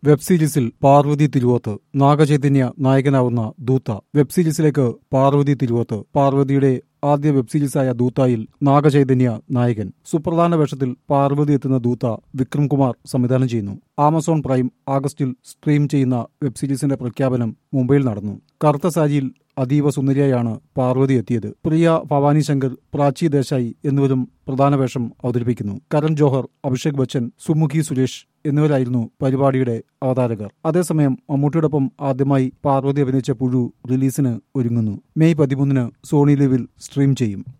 web സീരീസിൽ പാർവതി തിരുവോത്ത് നാഗചൈതന്യ നായകനാവുന്ന Dhootha web സീരീസിലേക്ക് പാർവതി തിരുവോത്ത് പാർവതിയുടെ ആദ്യ വെബ് സീരീസായ ദൂത്തായിൽ നാഗചൈതന്യ നായകൻ സുപ്രധാന വേഷത്തിൽ പാർവതി എത്തുന്ന ദൂത്ത വിക്രം കുമാർ സംവിധാനം ചെയ്യുന്നു ആമസോൺ പ്രൈം ആഗസ്റ്റിൽ സ്ട്രീം ചെയ്യുന്ന വെബ് സീരീസിന്റെ പ്രഖ്യാപനം മുംബൈയിൽ നടന്നു കറുത്ത സാരിയിൽ അതീവ സുന്ദരിയായാണ് പാർവതി എത്തിയത് പ്രിയ ഭവാനി ശങ്കർ പ്രാചി ദേശായി എന്നിവരും പ്രധാന വേഷം അവതരിപ്പിക്കുന്നു കരൺ ജോഹർ അഭിഷേക് ബച്ചൻ സുമുഖി സുരേഷ് എന്നിവരായിരുന്നു പരിപാടിയുടെ അവതാരകർ അതേസമയം മമ്മൂട്ടിയോടൊപ്പം ആദ്യമായി പാർവതി അഭിനയിച്ച പുഴു റിലീസിന് ഒരുങ്ങുന്നു മെയ് പതിമൂന്നിന് സോണി ലിവിൽ സ്ട്രീം ചെയ്യും